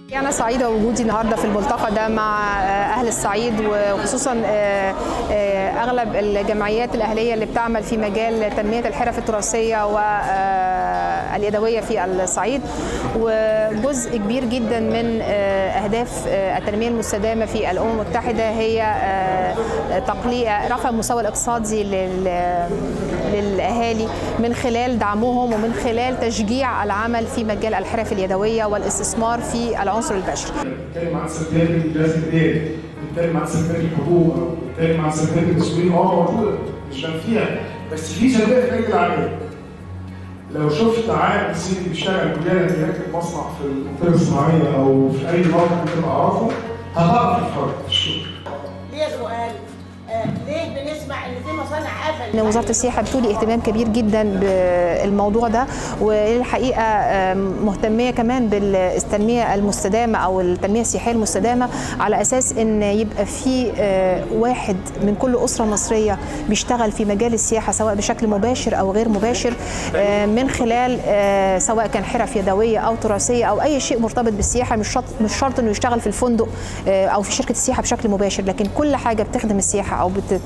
أنا سعيدة وجودي النهاردة في الملتقى ده مع أهل الصعيد وخصوصا أغلب الجمعيات الأهلية اللي بتعمل في مجال تنمية الحرف التراثية واليدوية في الصعيد وجزء كبير جدا من أهداف التنمية المستدامة في الأمم المتحدة هي تقليل رفع المستوى الاقتصادي للأهالي من خلال دعمهم ومن خلال تشجيع العمل في مجال الحرف اليدوية والاستثمار في العنصر البشري. بنتكلم عن سلبيات الجهاز الاداري، بنتكلم عن سلبيات الحكومه، بنتكلم عن سلبيات المسؤولين اه موجوده مش فيها بس في سلبيات في ايدي العامل. لو شفت عامل سيدي بيشتغل مجرد يركب مصنع في المنطقه الصناعيه او في اي موقع انت اعرفه هتعرف الفرق في الشغل. ليه سؤال آه ليه بنسمع ان في مصانع قفلت ان وزاره السياحه بتولي اهتمام كبير جدا بالموضوع ده والحقيقه مهتميه كمان بالتنميه المستدامه او التنميه السياحيه المستدامه على اساس ان يبقى في واحد من كل اسره مصريه بيشتغل في مجال السياحه سواء بشكل مباشر او غير مباشر من خلال سواء كان حرف يدويه او تراثيه او اي شيء مرتبط بالسياحه مش شرط مش شرط انه يشتغل في الفندق او في شركه السياحه بشكل مباشر لكن كل حاجه بتخدم السياحه او بت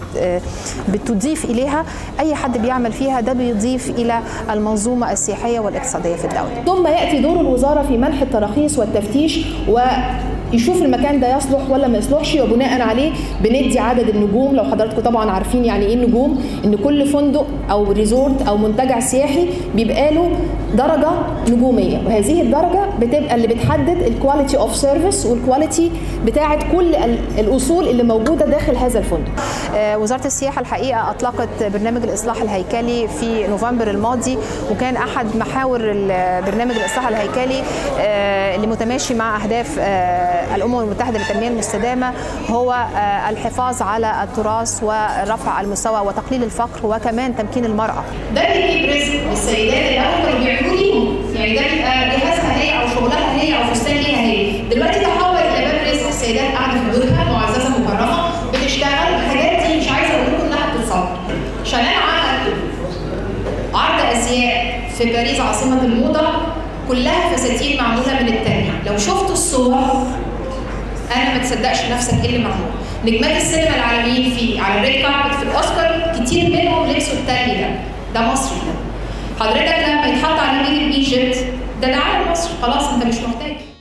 بتضيف اليها اي حد بيعمل فيها ده بيضيف الى المنظومه السياحيه والاقتصاديه في الدوله ثم ياتي دور الوزاره في منح التراخيص والتفتيش و يشوف المكان ده يصلح ولا ما يصلحش وبناء عليه بندي عدد النجوم لو حضراتكم طبعا عارفين يعني ايه النجوم ان كل فندق او ريزورت او منتجع سياحي بيبقى له درجه نجوميه وهذه الدرجه بتبقى اللي بتحدد الكواليتي اوف سيرفيس والكواليتي بتاعه كل الاصول اللي موجوده داخل هذا الفندق. وزاره السياحه الحقيقه اطلقت برنامج الاصلاح الهيكلي في نوفمبر الماضي وكان احد محاور برنامج الاصلاح الهيكلي اللي متماشي مع اهداف الامم المتحده للتنميه المستدامه هو الحفاظ على التراث ورفع المستوى وتقليل الفقر وكمان تمكين المراه. ده بيجيب رزق للسيدات الاول كانوا بيعملوا ليهم يعني ده بيبقى جهازها هي او شغلها هي او فستان ليها هي دلوقتي تحول الى باب رزق السيدات قاعده في بيوتها معززه مكرمه بتشتغل الحاجات دي مش عايزه اقول لكم انها بتتصور شانيل عملت عرض ازياء في باريس عاصمه الموضه كلها فساتين معموله من التانية لو شفت الصور انا ما تصدقش نفسك ايه اللي معمول نجمات السينما العالميين في على الريد كاربت في الاوسكار كتير منهم لبسوا التاني ده ده مصري ده حضرتك لما يتحط على ميد ايجيبت ده ده عالم مصر خلاص انت مش محتاج